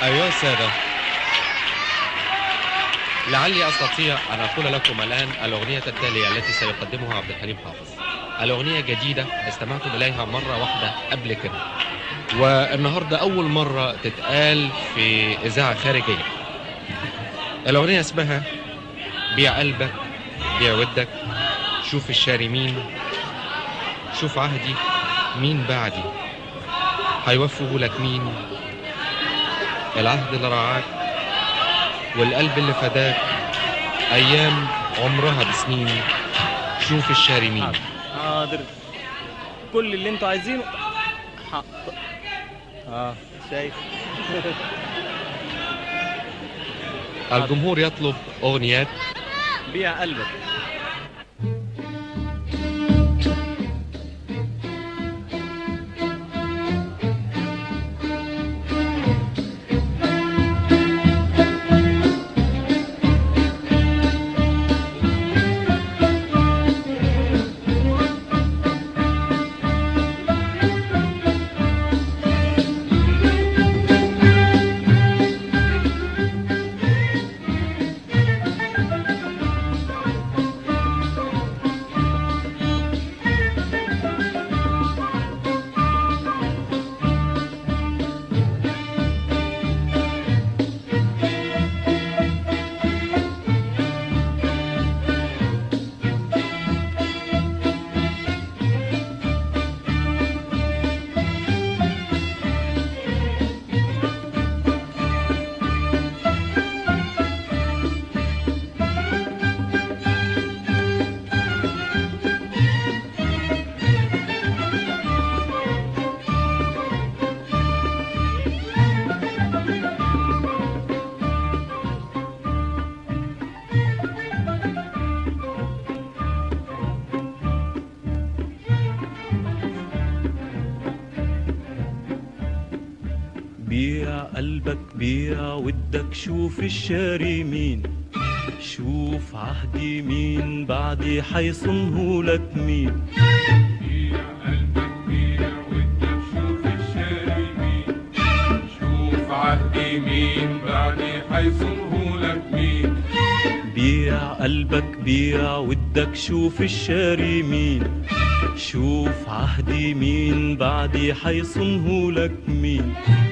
أيها السادة لعلي أستطيع أن أقول لكم الآن الأغنية التالية التي سيقدمها عبد الحليم حافظ الأغنية جديدة استمعت إليها مرة واحدة قبل كده والنهاردة أول مرة تتقال في إذاعة خارجية الأغنية اسمها بيع قلبك بيع ودك شوف الشاري مين شوف عهدي مين بعدي هيوفه لك مين العهد اللي رعاك والقلب اللي فداك ايام عمرها بسنين شوف الشاري مين حاضر كل اللي انتوا عايزينه حق. اه شايف الجمهور يطلب اغنيات بيع قلبك بيع قلبك بيع ودك شوف الشاري مين شوف عهدي مين بعدي حيصنه لك مين بيع قلبك بيع ودك شوف الشاري مين شوف عهدي مين بعدي حيصنه لك مين بيع قلبك بيع ودك شوف الشاري مين شوف عهدي مين بعدي حيصنه لك مين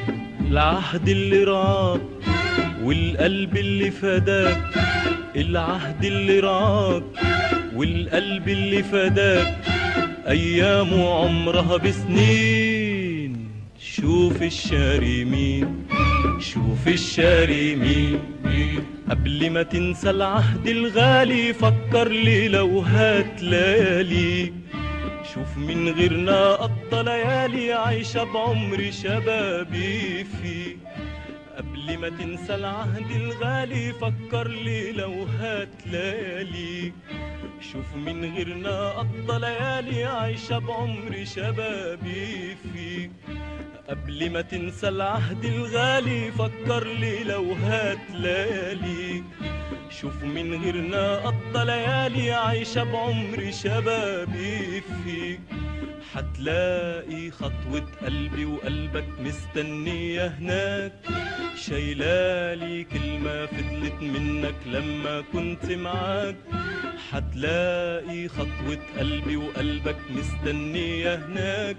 العهد اللي رعاك والقلب اللي فداك العهد اللي رعاك والقلب اللي فداك أيام عمرها بسنين شوف الشاري مين شوف الشاري مين مين قبل ما تنسى العهد الغالي فكر لي لو هات لياليك شوف من غيرنا قضى ليالي عايشة بعمر شبابي فيه قبل ما تنسى العهد الغالي فكر لي لو هات لياليك شوف من غيرنا قضى ليالي عايشة بعمر شبابي فيك قبل ما تنسى العهد الغالي فكر لي لو هات لياليك شوف من غيرنا قضى ليالي عايشة بعمر شبابي فيك حتلاقي خطوة قلبي وقلبك مستنية هناك شايلالي كلمة فضلت منك لما كنت معاك حتلاقي خطوة قلبي وقلبك مستنية هناك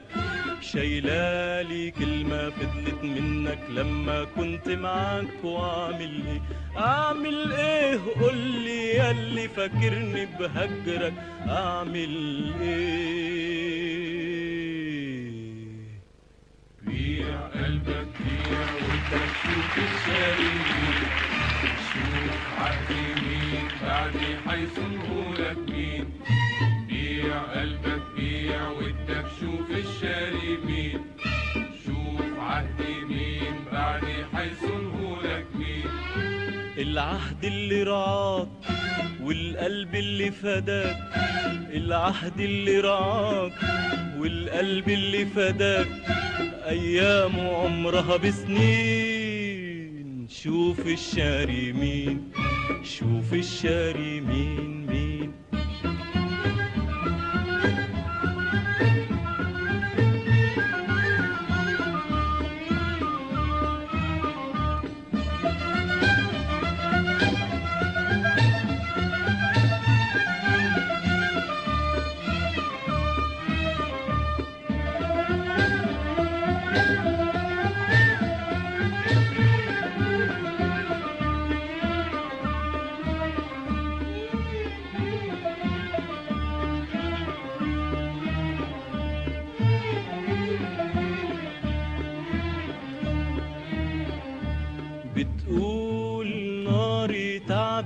شايلالي كلمة فضلت منك لما كنت معاك واعمل ايه اعمل ايه قولي ياللي فاكرني بهجرك اعمل ايه بيع قلبك بيع ودك شوف الشاري مين شوف عهدي مين بعدي حيصنه لك مين بيع قلبك بيع ودك شوف الشاري مين شوف عهدي مين بعدي حيصنه لك مين العهد اللي رعاك والقلب اللي فداك العهد اللي رعاك والقلب اللي فداك أيام عمرها بسنين شوف الشاري مين شوف الشاري مين مين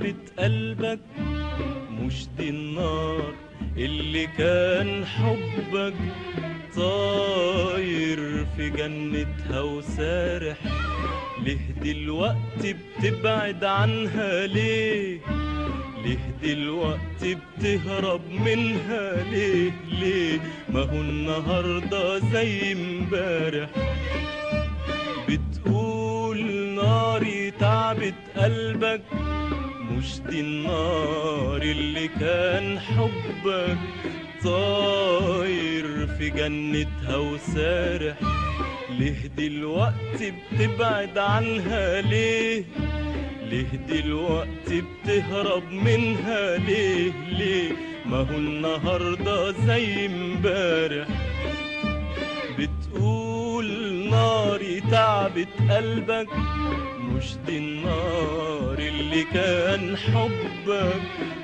تعبت قلبك مش دي النار اللي كان حبك طاير في جنتها وسارح ليه دلوقتي بتبعد عنها ليه ليه دلوقتي بتهرب منها ليه ليه ما هو النهارده زي امبارح بتقول ناري تعبت قلبك مش دي النار اللي كان حبك طاير في جنتها وسارح ليه دلوقتي بتبعد عنها ليه ليه دلوقتي بتهرب منها ليه ليه ما هو النهارده زي امبارح بتقول ناري تعبت قلبك مش دي النار اللي كان حبك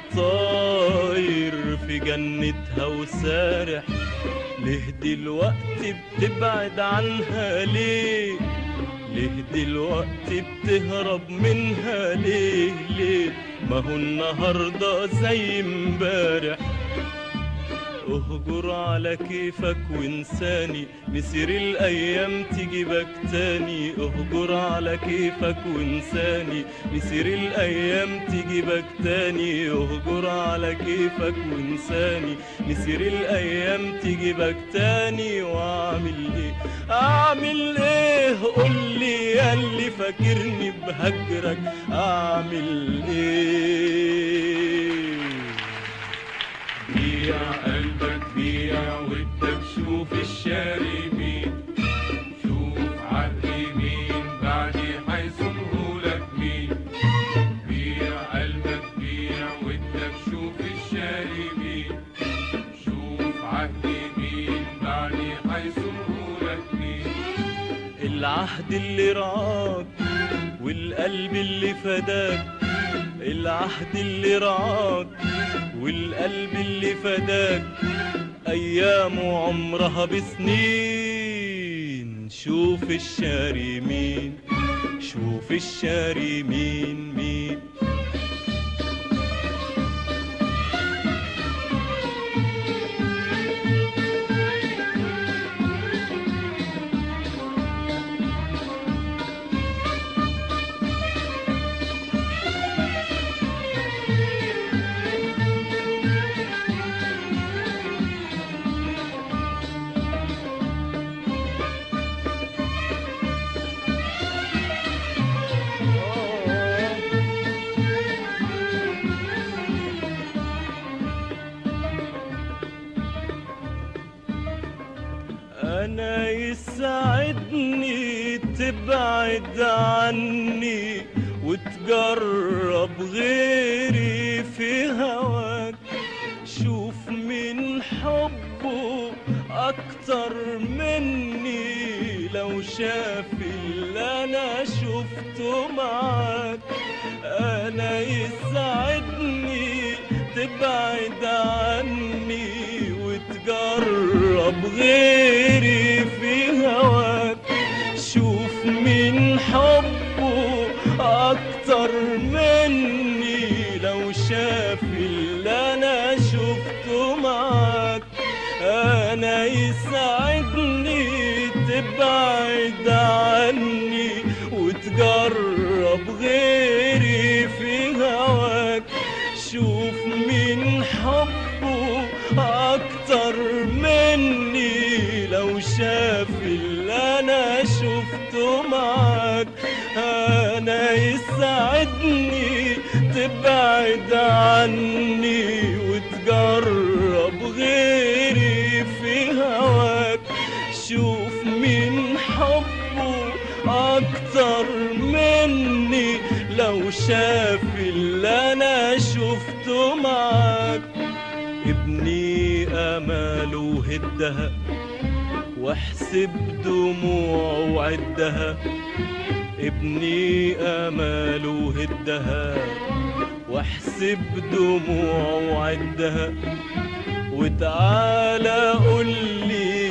طاير في جنتها وسارح ليه دلوقتي بتبعد عنها ليه ليه دلوقتي بتهرب منها ليه ليه ما هو النهارده زي امبارح اهجر على كيفك وانساني مسير الايام تجيبك تاني اهجر على كيفك وانساني مسير الايام تجيبك تاني اهجر على كيفك وانساني مسير الايام تجيبك تاني واعمل ايه اعمل ايه قولي يا اللي فاكرني بهجرك اعمل ايه بيع قلبك بيع ودك شوف الشاري مين شوف عقلي مين بعدي حيصنهولك مين بيع قلبك بيع ودك شوف الشاري مين شوف عقلي مين بعدي حيصنهولك مين العهد اللي رعاك والقلب اللي فداك العهد اللي رعاك والقلب اللي فداك أيامه عمرها بسنين شوف الشاري مين شوف الشاري مين مين أنا يسعدني تبعد عني وتجرب غيري في هواك شوف من حبه أكتر مني لو شاف اللي أنا شفته معاك أنا يسعدني تبعد عني وتجرب غيري في هواك شوف من حبه أكتر مني لو شاف اللي أنا شفته معاك أنا يسعدني تبعد عني وتجرب غيري في هواك شوف من حبه أكتر مني لو شاف اللي أنا شفته معاك أنا يسعدني تبعد عني وتجرب غيري في هواك شوف من حبه أكتر مني لو شاف اللي أنا شفته معاك ابني أماله هدها واحسب دموعه وعدها ابني أماله هدها واحسب دموعه وعدها وتعالى قولي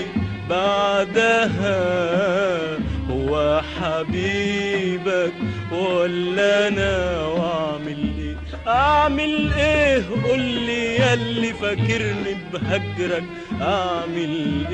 بعدها هو حبيبك ولا انا واعمل ايه اعمل ايه قول لي ياللي فاكرني بهجرك اعمل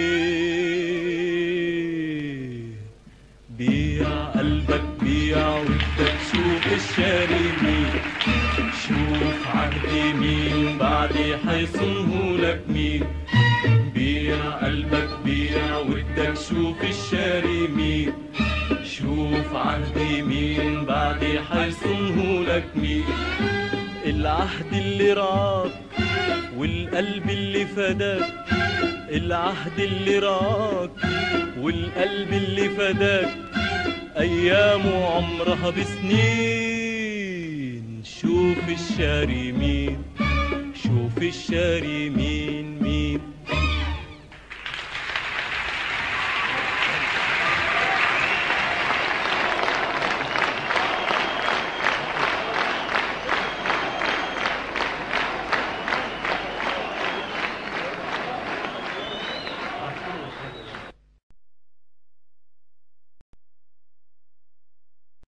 ايه بيع قلبك بيع ودك شوف الشاري مين شوف عهد مين بعدي حيصنهولك مين بيع قلبك بيع ودك شوف الشاري مين شوف عهد مين بعدي حيصنهولك مين العهد اللي رعاك والقلب اللي فداك العهد اللي رعاك والقلب اللي فداك أيامه عمرها بسنين شوف الشاري مين شوف الشاري مين مين